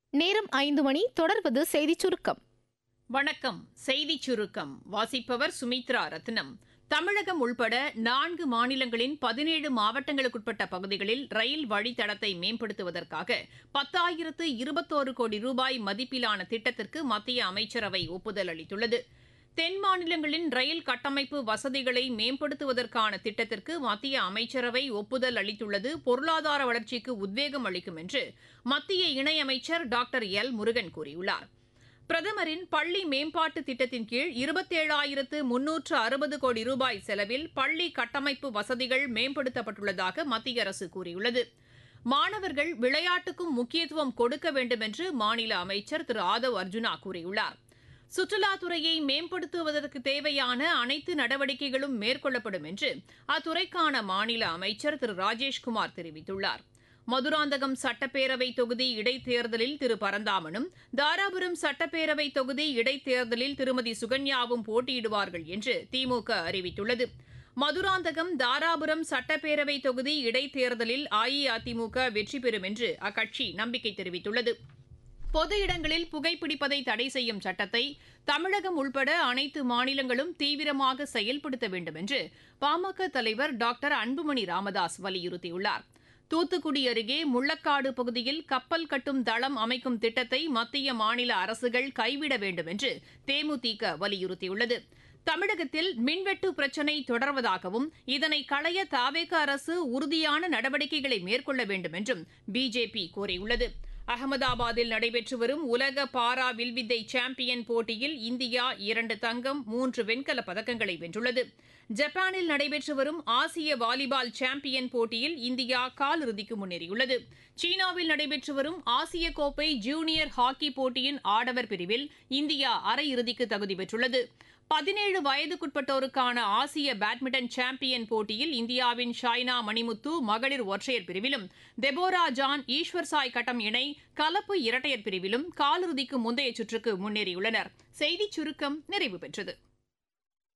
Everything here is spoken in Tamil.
நேரம் ஐந்து மணி தொடர்வது செய்திச் சுருக்கம் வணக்கம் செய்திச் சுருக்கம் வாசிப்பவர் சுமித்ரா ரத்னம் தமிழகம் உள்பட நான்கு மாநிலங்களின் பதினேழு மாவட்டங்களுக்குட்பட்ட பகுதிகளில் ரயில் வழித்தடத்தை மேம்படுத்துவதற்காக பத்தாயிரத்து இருபத்தோரு கோடி ரூபாய் மதிப்பிலான திட்டத்திற்கு மத்திய அமைச்சரவை ஒப்புதல் அளித்துள்ளது தென் மாநிலங்களின் ரயில் கட்டமைப்பு வசதிகளை மேம்படுத்துவதற்கான திட்டத்திற்கு மத்திய அமைச்சரவை ஒப்புதல் அளித்துள்ளது பொருளாதார வளர்ச்சிக்கு உத்வேகம் அளிக்கும் என்று மத்திய இணையமைச்சர் டாக்டர் எல் முருகன் கூறியுள்ளார் பிரதமரின் பள்ளி மேம்பாட்டு திட்டத்தின் கீழ் இருபத்தேழாயிரத்து முன்னூற்று அறுபது கோடி ரூபாய் செலவில் பள்ளி கட்டமைப்பு வசதிகள் மேம்படுத்தப்பட்டுள்ளதாக மத்திய அரசு கூறியுள்ளது மாணவர்கள் விளையாட்டுக்கும் முக்கியத்துவம் கொடுக்க வேண்டும் என்று மாநில அமைச்சர் திரு ஆதவ் அர்ஜுனா கூறியுள்ளார் சுற்றுலாத்துறையை மேம்படுத்துவதற்கு தேவையான அனைத்து நடவடிக்கைகளும் மேற்கொள்ளப்படும் என்று அத்துறைக்கான மாநில அமைச்சர் திரு ராஜேஷ்குமார் தெரிவித்துள்ளார் மதுராந்தகம் சட்டப்பேரவை தொகுதி இடைத்தேர்தலில் திரு பரந்தாமனும் தாராபுரம் சட்டப்பேரவை தொகுதி இடைத்தேர்தலில் திருமதி சுகன்யாவும் போட்டியிடுவார்கள் என்று திமுக அறிவித்துள்ளது மதுராந்தகம் தாராபுரம் சட்டப்பேரவை தொகுதி இடைத்தேர்தலில் அஇஅதிமுக வெற்றி பெறும் என்று அக்கட்சி நம்பிக்கை தெரிவித்துள்ளது பொது இடங்களில் புகைப்பிடிப்பதை தடை செய்யும் சட்டத்தை தமிழகம் உள்பட அனைத்து மாநிலங்களும் தீவிரமாக செயல்படுத்த வேண்டும் என்று பாமக தலைவர் டாக்டர் அன்புமணி ராமதாஸ் வலியுறுத்தியுள்ளார் தூத்துக்குடி அருகே முள்ளக்காடு பகுதியில் கப்பல் கட்டும் தளம் அமைக்கும் திட்டத்தை மத்திய மாநில அரசுகள் கைவிட வேண்டும் என்று தேமுதிக வலியுறுத்தியுள்ளது தமிழகத்தில் மின்வெட்டு பிரச்சினை தொடர்வதாகவும் இதனை களைய தாவேக அரசு உறுதியான நடவடிக்கைகளை மேற்கொள்ள வேண்டும் என்றும் பிஜேபி கோரியுள்ளது அகமதாபாத்தில் நடைபெற்று வரும் உலக பாரா வில்வித்தை சாம்பியன் போட்டியில் இந்தியா இரண்டு தங்கம் மூன்று வெண்கலப் பதக்கங்களை வென்றுள்ளது ஜப்பானில் நடைபெற்று வரும் ஆசிய வாலிபால் சாம்பியன் போட்டியில் இந்தியா காலிறுதிக்கு முன்னேறியுள்ளது சீனாவில் நடைபெற்று வரும் ஆசிய கோப்பை ஜூனியர் ஹாக்கி போட்டியின் ஆடவர் பிரிவில் இந்தியா அரையிறுதிக்கு தகுதி பெற்றுள்ளது பதினேழு வயதுக்குட்பட்டோருக்கான ஆசிய பேட்மிண்டன் சாம்பியன் போட்டியில் இந்தியாவின் ஷாய்னா மணிமுத்து மகளிர் ஒற்றையர் பிரிவிலும் தெபோரா ஜான் ஈஸ்வர் சாய் கட்டம் இணை கலப்பு இரட்டையர் பிரிவிலும் காலிறுதிக்கு முந்தைய சுற்றுக்கு முன்னேறியுள்ளனர் செய்திச் சுருக்கம் நிறைவு பெற்றது